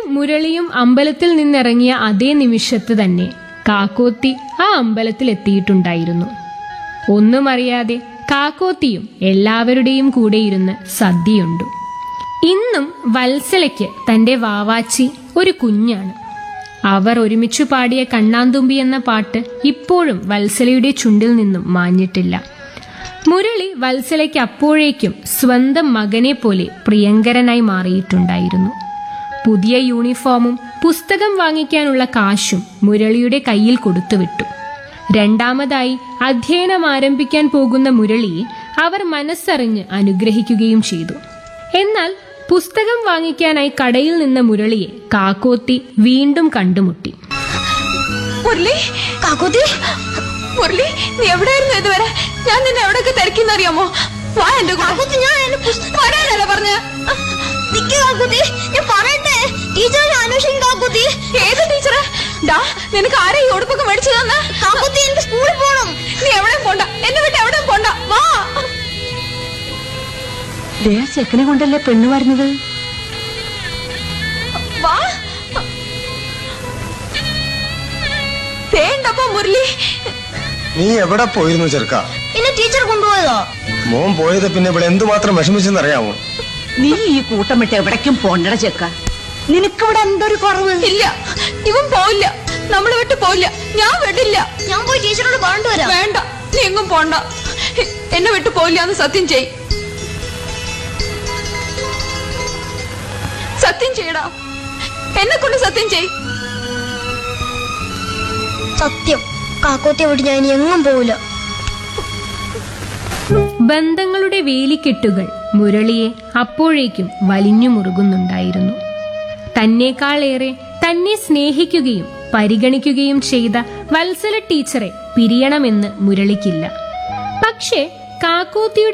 മുരളിയും അമ്പലത്തിൽ നിന്നിറങ്ങിയ അതേ നിമിഷത്ത് തന്നെ കാക്കോത്തി ആ അമ്പലത്തിൽ എത്തിയിട്ടുണ്ടായിരുന്നു ഒന്നും അറിയാതെ കാക്കോത്തിയും എല്ലാവരുടെയും കൂടെ ഇരുന്ന് സദ്യയുണ്ടു ഇന്നും വത്സലയ്ക്ക് തന്റെ വാവാച്ചി ഒരു കുഞ്ഞാണ് അവർ ഒരുമിച്ചു പാടിയ കണ്ണാന്തുമ്പി എന്ന പാട്ട് ഇപ്പോഴും വത്സലയുടെ ചുണ്ടിൽ നിന്നും മാഞ്ഞിട്ടില്ല മുരളി വത്സലയ്ക്ക് അപ്പോഴേക്കും സ്വന്തം മകനെ പോലെ പ്രിയങ്കരനായി മാറിയിട്ടുണ്ടായിരുന്നു പുതിയ യൂണിഫോമും പുസ്തകം വാങ്ങിക്കാനുള്ള കാശും മുരളിയുടെ കയ്യിൽ കൊടുത്തുവിട്ടു രണ്ടാമതായി അധ്യയനം ആരംഭിക്കാൻ പോകുന്ന മുരളിയെ അവർ മനസ്സറിഞ്ഞ് അനുഗ്രഹിക്കുകയും ചെയ്തു എന്നാൽ പുസ്തകം വാങ്ങിക്കാനായി കടയിൽ നിന്ന മുരളിയെ കാക്കോത്തി വീണ്ടും കണ്ടുമുട്ടി മുരളി കാക്കുതി മുരളി നീ എവിടെയായിരുന്നു ഇതുവരെ ഞാൻ നിന്നെ എവിടെയൊക്കെ തിരക്കിന്ന് അറിയാമോ വാ എന്റെ കൂടെ ഞാൻ വരാനല്ല പറഞ്ഞ ഞാൻ പറയട്ടെ ടീച്ചറെ അന്വേഷിക്കും കാക്കുത്തി ഏത് ടീച്ചറെ ഡാ നിനക്ക് ആരാ ഈ ഉടുപ്പൊക്കെ മേടിച്ചു തന്ന കാക്കുത്തി എനിക്ക് സ്കൂളിൽ പോണം നീ എവിടെയും പോണ്ട എന്നെ വിട്ട് എവിടെയും പോണ്ട വാ ദേ ആ ചെക്കനെ കൊണ്ടല്ലേ പെണ്ണ് വരുന്നത് വാ വേണ്ടപ്പോ മുരളി നീ എവിടെ പോയിരുന്നു ചെറുക്ക എന്നെ ടീച്ചർ കൊണ്ടുപോയതോ മോൻ പോയത് പിന്നെ ഇവിടെ എന്തുമാത്രം വിഷമിച്ചെന്നറിയാമോ നീ ഈ കൂട്ടം വിട്ട് എവിടേക്കും പോണ്ടട ചെക്ക നിനക്കിവിടെ എന്തൊരു കുറവ് ഇല്ല ഇവൻ പോയില്ല നമ്മൾ വിട്ട് പോയില്ല ഞാൻ വിടില്ല ഞാൻ പോയി ടീച്ചറോട് പറഞ്ഞിട്ട് വരാം വേണ്ട നീ എങ്ങും പോണ്ട എന്നെ വിട്ട് പോയില്ല എന്ന് സത്യം ചെയ് സത്യം ചെയ്യടാ എന്നെ കൊണ്ട് സത്യം ചെയ് സത്യം കാക്കോത്തെ വിട്ട് ഞാൻ ഇനി എങ്ങും പോവില്ല ബന്ധങ്ങളുടെ വേലിക്കെട്ടുകൾ മുരളിയെ അപ്പോഴേക്കും വലിഞ്ഞു മുറുകുന്നുണ്ടായിരുന്നു തന്നേക്കാളേറെ തന്നെ സ്നേഹിക്കുകയും പരിഗണിക്കുകയും ചെയ്ത വത്സല ടീച്ചറെ പിരിയണമെന്ന് മുരളിക്കില്ല പക്ഷേ കാക്കോത്തിയുടെ